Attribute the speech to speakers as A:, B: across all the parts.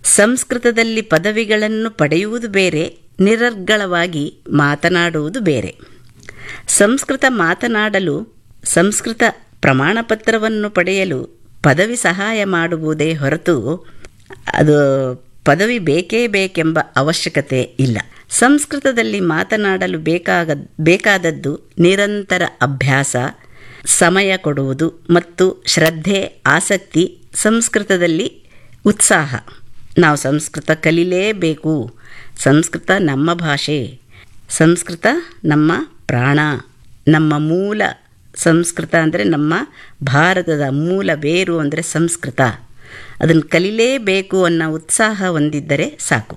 A: ಸಂಸ್ಕೃತದಲ್ಲಿ ಪದವಿಗಳನ್ನು ಪಡೆಯುವುದು ಬೇರೆ ನಿರರ್ಗಳವಾಗಿ ಮಾತನಾಡುವುದು ಬೇರೆ ಸಂಸ್ಕೃತ ಮಾತನಾಡಲು ಸಂಸ್ಕೃತ ಪ್ರಮಾಣಪತ್ರವನ್ನು ಪಡೆಯಲು ಪದವಿ ಸಹಾಯ ಮಾಡುವುದೇ ಹೊರತು ಅದು ಪದವಿ ಬೇಕೇ ಬೇಕೆಂಬ ಅವಶ್ಯಕತೆ ಇಲ್ಲ ಸಂಸ್ಕೃತದಲ್ಲಿ ಮಾತನಾಡಲು ಬೇಕಾಗ ಬೇಕಾದದ್ದು ನಿರಂತರ ಅಭ್ಯಾಸ ಸಮಯ ಕೊಡುವುದು ಮತ್ತು ಶ್ರದ್ಧೆ ಆಸಕ್ತಿ ಸಂಸ್ಕೃತದಲ್ಲಿ ಉತ್ಸಾಹ ನಾವು ಸಂಸ್ಕೃತ ಕಲಿಲೇಬೇಕು ಸಂಸ್ಕೃತ ನಮ್ಮ ಭಾಷೆ ಸಂಸ್ಕೃತ ನಮ್ಮ ಪ್ರಾಣ ನಮ್ಮ ಮೂಲ ಸಂಸ್ಕೃತ ಅಂದರೆ ನಮ್ಮ ಭಾರತದ ಮೂಲ ಬೇರು ಅಂದರೆ ಸಂಸ್ಕೃತ ಅದನ್ನು ಕಲಿಲೇಬೇಕು ಅನ್ನೋ ಉತ್ಸಾಹ ಹೊಂದಿದ್ದರೆ ಸಾಕು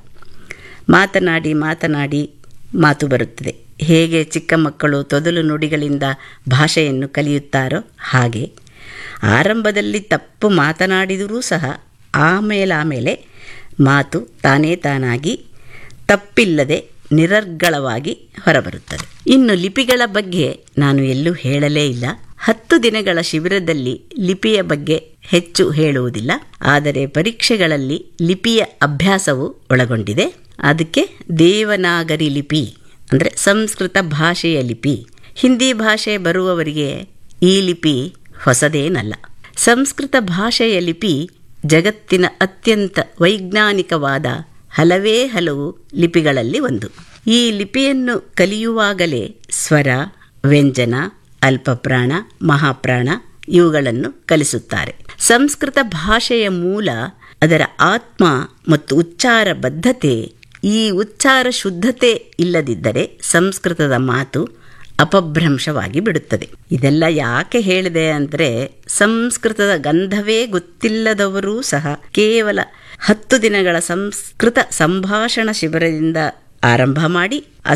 A: ಮಾತನಾಡಿ ಮಾತನಾಡಿ ಮಾತು ಬರುತ್ತದೆ ಹೇಗೆ ಚಿಕ್ಕ ಮಕ್ಕಳು ತೊದಲು ನುಡಿಗಳಿಂದ ಭಾಷೆಯನ್ನು ಕಲಿಯುತ್ತಾರೋ ಹಾಗೆ ಆರಂಭದಲ್ಲಿ ತಪ್ಪು ಮಾತನಾಡಿದರೂ ಸಹ ಆಮೇಲೆ ಆಮೇಲೆ ಮಾತು ತಾನೇ ತಾನಾಗಿ ತಪ್ಪಿಲ್ಲದೆ ನಿರರ್ಗಳವಾಗಿ ಹೊರಬರುತ್ತದೆ ಇನ್ನು ಲಿಪಿಗಳ ಬಗ್ಗೆ ನಾನು ಎಲ್ಲೂ ಹೇಳಲೇ ಇಲ್ಲ ಹತ್ತು ದಿನಗಳ ಶಿಬಿರದಲ್ಲಿ ಲಿಪಿಯ ಬಗ್ಗೆ ಹೆಚ್ಚು ಹೇಳುವುದಿಲ್ಲ ಆದರೆ ಪರೀಕ್ಷೆಗಳಲ್ಲಿ ಲಿಪಿಯ ಅಭ್ಯಾಸವು ಒಳಗೊಂಡಿದೆ ಅದಕ್ಕೆ ದೇವನಾಗರಿ ಲಿಪಿ ಅಂದರೆ ಸಂಸ್ಕೃತ ಭಾಷೆಯ ಲಿಪಿ ಹಿಂದಿ ಭಾಷೆ ಬರುವವರಿಗೆ ಈ ಲಿಪಿ ಹೊಸದೇನಲ್ಲ ಸಂಸ್ಕೃತ ಭಾಷೆಯ ಲಿಪಿ ಜಗತ್ತಿನ ಅತ್ಯಂತ ವೈಜ್ಞಾನಿಕವಾದ ಹಲವೇ ಹಲವು ಲಿಪಿಗಳಲ್ಲಿ ಒಂದು ಈ ಲಿಪಿಯನ್ನು ಕಲಿಯುವಾಗಲೇ ಸ್ವರ ವ್ಯಂಜನ ಅಲ್ಪಪ್ರಾಣ ಮಹಾಪ್ರಾಣ ಇವುಗಳನ್ನು ಕಲಿಸುತ್ತಾರೆ ಸಂಸ್ಕೃತ ಭಾಷೆಯ ಮೂಲ ಅದರ ಆತ್ಮ ಮತ್ತು ಉಚ್ಚಾರ ಬದ್ಧತೆ ಈ ಉಚ್ಚಾರ ಶುದ್ಧತೆ ಇಲ್ಲದಿದ್ದರೆ ಸಂಸ್ಕೃತದ ಮಾತು ಅಪಭ್ರಂಶವಾಗಿ ಬಿಡುತ್ತದೆ ಇದೆಲ್ಲ ಯಾಕೆ ಹೇಳಿದೆ ಅಂದರೆ ಸಂಸ್ಕೃತದ ಗಂಧವೇ ಗೊತ್ತಿಲ್ಲದವರೂ ಸಹ ಕೇವಲ ಹತ್ತು ದಿನಗಳ ಸಂಸ್ಕೃತ ಸಂಭಾಷಣ ಶಿಬಿರದಿಂದ ಆರಂಭ ಮಾಡಿ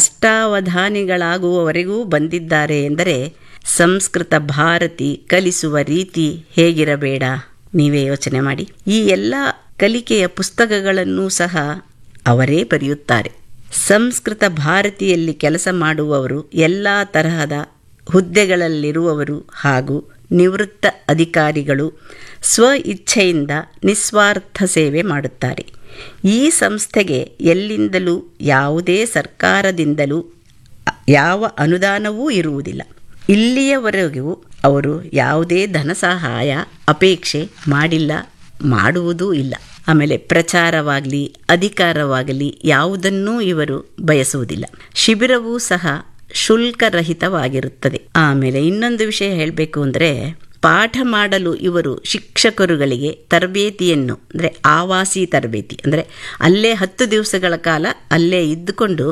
A: ಅಷ್ಟಾವಧಾನಿಗಳಾಗುವವರೆಗೂ ಬಂದಿದ್ದಾರೆ ಎಂದರೆ ಸಂಸ್ಕೃತ ಭಾರತಿ ಕಲಿಸುವ ರೀತಿ ಹೇಗಿರಬೇಡ ನೀವೇ ಯೋಚನೆ ಮಾಡಿ ಈ ಎಲ್ಲ ಕಲಿಕೆಯ ಪುಸ್ತಕಗಳನ್ನೂ ಸಹ ಅವರೇ ಬರೆಯುತ್ತಾರೆ ಸಂಸ್ಕೃತ ಭಾರತಿಯಲ್ಲಿ ಕೆಲಸ ಮಾಡುವವರು ಎಲ್ಲ ತರಹದ ಹುದ್ದೆಗಳಲ್ಲಿರುವವರು ಹಾಗೂ ನಿವೃತ್ತ ಅಧಿಕಾರಿಗಳು ಸ್ವ ಇಚ್ಛೆಯಿಂದ ನಿಸ್ವಾರ್ಥ ಸೇವೆ ಮಾಡುತ್ತಾರೆ ಈ ಸಂಸ್ಥೆಗೆ ಎಲ್ಲಿಂದಲೂ ಯಾವುದೇ ಸರ್ಕಾರದಿಂದಲೂ ಯಾವ ಅನುದಾನವೂ ಇರುವುದಿಲ್ಲ ಇಲ್ಲಿಯವರೆಗೂ ಅವರು ಯಾವುದೇ ಧನ ಸಹಾಯ ಅಪೇಕ್ಷೆ ಮಾಡಿಲ್ಲ ಮಾಡುವುದೂ ಇಲ್ಲ ಆಮೇಲೆ ಪ್ರಚಾರವಾಗಲಿ ಅಧಿಕಾರವಾಗಲಿ ಯಾವುದನ್ನೂ ಇವರು ಬಯಸುವುದಿಲ್ಲ ಶಿಬಿರವೂ ಸಹ ಶುಲ್ಕರಹಿತವಾಗಿರುತ್ತದೆ ಆಮೇಲೆ ಇನ್ನೊಂದು ವಿಷಯ ಹೇಳಬೇಕು ಅಂದರೆ ಪಾಠ ಮಾಡಲು ಇವರು ಶಿಕ್ಷಕರುಗಳಿಗೆ ತರಬೇತಿಯನ್ನು ಅಂದರೆ ಆವಾಸಿ ತರಬೇತಿ ಅಂದರೆ ಅಲ್ಲೇ ಹತ್ತು ದಿವಸಗಳ ಕಾಲ ಅಲ್ಲೇ ಇದ್ದುಕೊಂಡು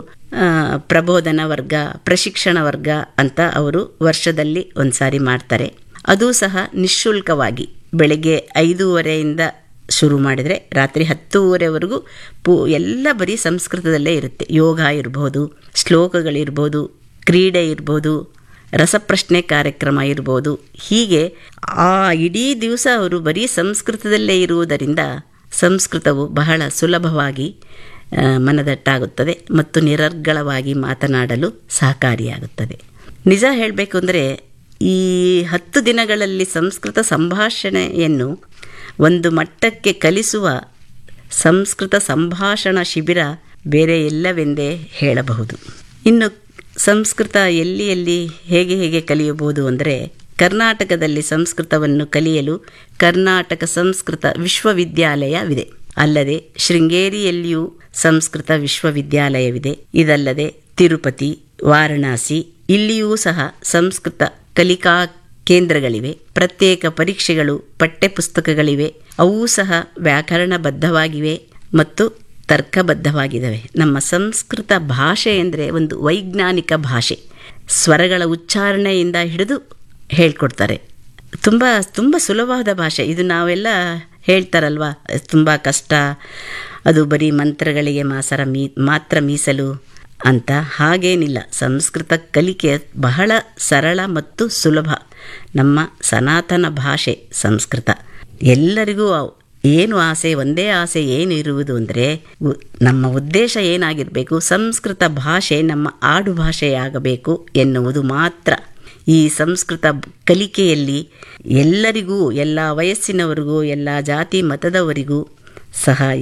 A: ಪ್ರಬೋಧನ ವರ್ಗ ಪ್ರಶಿಕ್ಷಣ ವರ್ಗ ಅಂತ ಅವರು ವರ್ಷದಲ್ಲಿ ಒಂದು ಸಾರಿ ಮಾಡ್ತಾರೆ ಅದು ಸಹ ನಿಶುಲ್ಕವಾಗಿ ಬೆಳಗ್ಗೆ ಐದೂವರೆಯಿಂದ ಶುರು ಮಾಡಿದರೆ ರಾತ್ರಿ ಹತ್ತೂವರೆವರೆಗೂ ಪೂ ಎಲ್ಲ ಬರೀ ಸಂಸ್ಕೃತದಲ್ಲೇ ಇರುತ್ತೆ ಯೋಗ ಇರ್ಬೋದು ಶ್ಲೋಕಗಳಿರ್ಬೋದು ಕ್ರೀಡೆ ಇರ್ಬೋದು ರಸಪ್ರಶ್ನೆ ಕಾರ್ಯಕ್ರಮ ಇರ್ಬೋದು ಹೀಗೆ ಆ ಇಡೀ ದಿವಸ ಅವರು ಬರೀ ಸಂಸ್ಕೃತದಲ್ಲೇ ಇರುವುದರಿಂದ ಸಂಸ್ಕೃತವು ಬಹಳ ಸುಲಭವಾಗಿ ಮನದಟ್ಟಾಗುತ್ತದೆ ಮತ್ತು ನಿರರ್ಗಳವಾಗಿ ಮಾತನಾಡಲು ಸಹಕಾರಿಯಾಗುತ್ತದೆ ನಿಜ ಹೇಳಬೇಕು ಅಂದರೆ ಈ ಹತ್ತು ದಿನಗಳಲ್ಲಿ ಸಂಸ್ಕೃತ ಸಂಭಾಷಣೆಯನ್ನು ಒಂದು ಮಟ್ಟಕ್ಕೆ ಕಲಿಸುವ ಸಂಸ್ಕೃತ ಸಂಭಾಷಣಾ ಶಿಬಿರ ಬೇರೆ ಎಲ್ಲವೆಂದೇ ಹೇಳಬಹುದು ಇನ್ನು ಸಂಸ್ಕೃತ ಎಲ್ಲಿ ಎಲ್ಲಿ ಹೇಗೆ ಹೇಗೆ ಕಲಿಯಬಹುದು ಅಂದರೆ ಕರ್ನಾಟಕದಲ್ಲಿ ಸಂಸ್ಕೃತವನ್ನು ಕಲಿಯಲು ಕರ್ನಾಟಕ ಸಂಸ್ಕೃತ ವಿಶ್ವವಿದ್ಯಾಲಯವಿದೆ ಅಲ್ಲದೆ ಶೃಂಗೇರಿಯಲ್ಲಿಯೂ ಸಂಸ್ಕೃತ ವಿಶ್ವವಿದ್ಯಾಲಯವಿದೆ ಇದಲ್ಲದೆ ತಿರುಪತಿ ವಾರಣಾಸಿ ಇಲ್ಲಿಯೂ ಸಹ ಸಂಸ್ಕೃತ ಕಲಿಕಾ ಕೇಂದ್ರಗಳಿವೆ ಪ್ರತ್ಯೇಕ ಪರೀಕ್ಷೆಗಳು ಪಠ್ಯಪುಸ್ತಕಗಳಿವೆ ಅವು ಸಹ ವ್ಯಾಕರಣಬದ್ಧವಾಗಿವೆ ಮತ್ತು ತರ್ಕಬದ್ಧವಾಗಿದ್ದಾವೆ ನಮ್ಮ ಸಂಸ್ಕೃತ ಭಾಷೆ ಅಂದರೆ ಒಂದು ವೈಜ್ಞಾನಿಕ ಭಾಷೆ ಸ್ವರಗಳ ಉಚ್ಚಾರಣೆಯಿಂದ ಹಿಡಿದು ಹೇಳ್ಕೊಡ್ತಾರೆ ತುಂಬ ತುಂಬ ಸುಲಭವಾದ ಭಾಷೆ ಇದು ನಾವೆಲ್ಲ ಹೇಳ್ತಾರಲ್ವ ತುಂಬ ಕಷ್ಟ ಅದು ಬರೀ ಮಂತ್ರಗಳಿಗೆ ಮಾಸರ ಮೀ ಮಾತ್ರ ಮೀಸಲು ಅಂತ ಹಾಗೇನಿಲ್ಲ ಸಂಸ್ಕೃತ ಕಲಿಕೆ ಬಹಳ ಸರಳ ಮತ್ತು ಸುಲಭ ನಮ್ಮ ಸನಾತನ ಭಾಷೆ ಸಂಸ್ಕೃತ ಎಲ್ಲರಿಗೂ ಏನು ಆಸೆ ಒಂದೇ ಆಸೆ ಏನು ಇರುವುದು ಅಂದರೆ ನಮ್ಮ ಉದ್ದೇಶ ಏನಾಗಿರಬೇಕು ಸಂಸ್ಕೃತ ಭಾಷೆ ನಮ್ಮ ಆಡು ಭಾಷೆಯಾಗಬೇಕು ಎನ್ನುವುದು ಮಾತ್ರ ಈ ಸಂಸ್ಕೃತ ಕಲಿಕೆಯಲ್ಲಿ ಎಲ್ಲರಿಗೂ ಎಲ್ಲ ವಯಸ್ಸಿನವರಿಗೂ ಎಲ್ಲ ಜಾತಿ ಮತದವರಿಗೂ ಸಹ